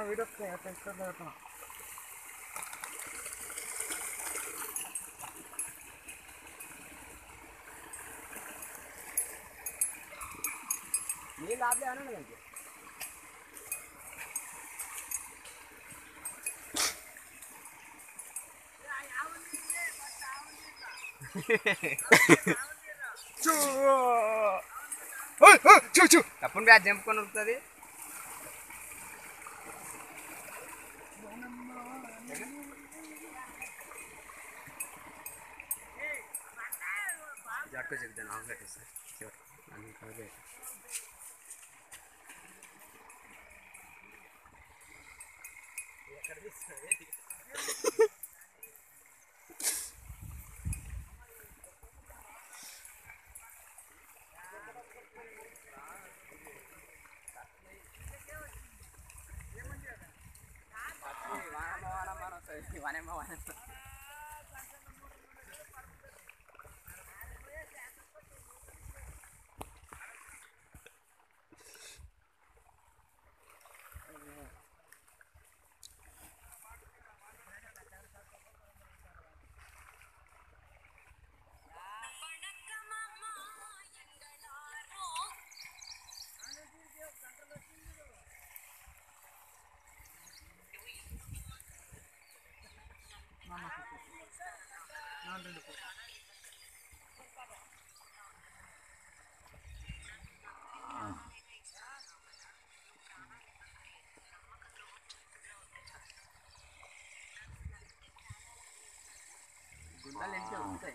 అన్న video texture పెడుతున్నా నీళ్ళు ఆపలే అని దానికి చూ చూ తప్పని బ్యాచ్ జంపుకొని ఉరుకుతుంది జట్టు చెప్తాను ఆఫ్ పెట్టేస్తా చివరి నన్ను కలిపి వానేమో వానేమో గుంతలు ఎంటే ఉంటాయి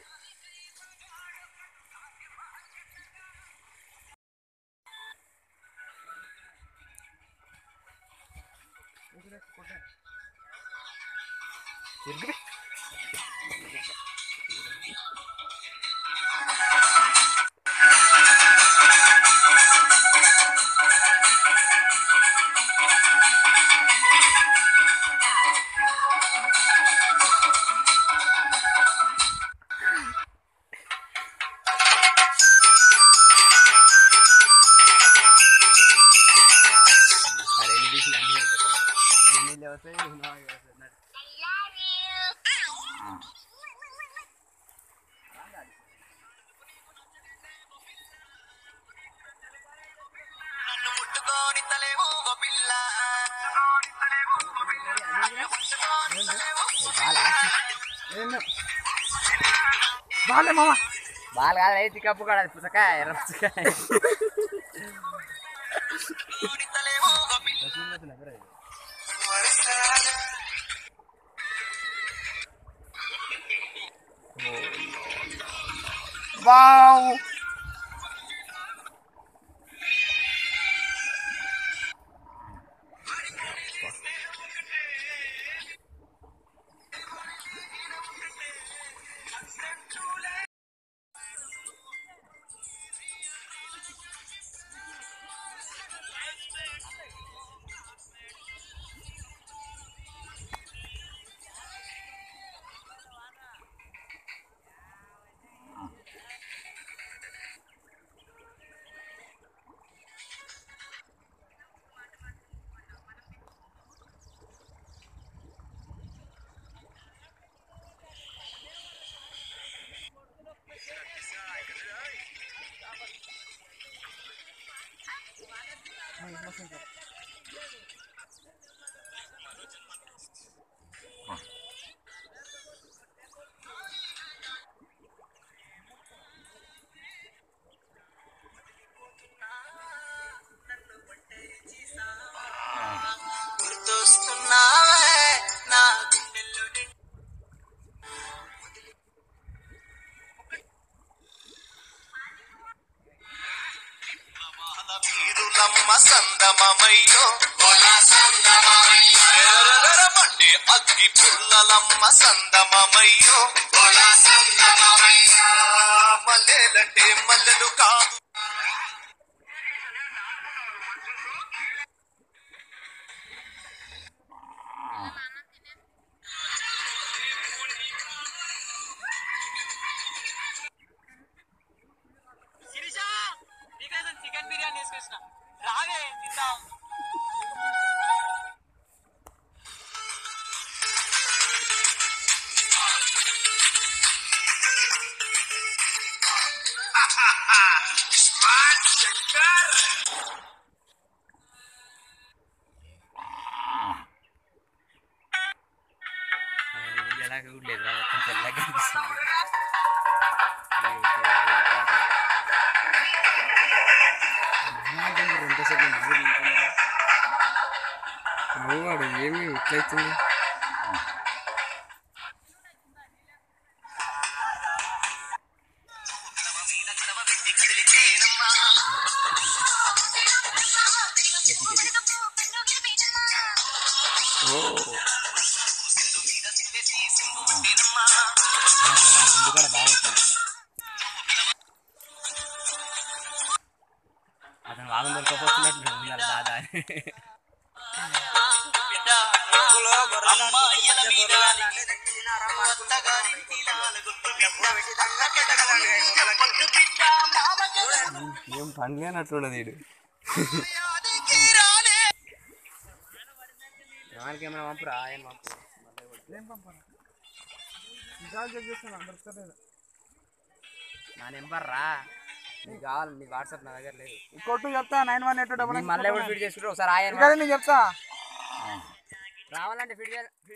అరే ఎన్ని తీసిన అన్ని ఎన్ని లేవతాయి బాలే మామ బాల్ కాదు అయితే కప్పు కాదు అది పుచ్చకాయ ఎర్ర పుచ్చకాయ వావ్ గుర్తొస్తున్నావే నా గుండెల్లో నిండి వీరులమ్మ సందమమయ్యో మండి అగ్గి పుల్లలమ్మ సందమమయ్యో మల్లెలంటే మల్లెలు కాదు శిరీష నీకోసం చికెన్ బిర్యానీ తీసుకొచ్చిన రావే తిందాం నీళ్ళలాగా కూడా లేదు మొత్తం తెల్లగా కనిపిస్తుంది వాడు ఏమి ఇట్లయితుంది ఓ ముందు కూడా బాగుంటుంది అతను వాదం దొరకపోతున్నట్లు ఉండాలి దాదా అమ్మాయిల మీద అత్తగారింటి నాలుగుట్టు బిడ్డ పట్టు బిడ్డ మామగల ఏం పండుగనట్లున్నది వీడు ఎవరికి ఏమైనా పంపురా ఆయన పంపు ఏం పంపరా నిజాలు చెక్ చేస్తున్నా దొరుకుతలేదు నా నెంబర్ రా నీకు కావాలి నీ వాట్సాప్ నా దగ్గర లేదు కొట్టు చెప్తా నైన్ వన్ ఎయిట్ డబల్ నీ మళ్ళీ ఎప్పుడు ఫీడ్ చేసుకుంటే ఒకసారి ఆయన ఇక్కడ నేను చెప్తా రావాలంటే ఫీడ్ చేయాలి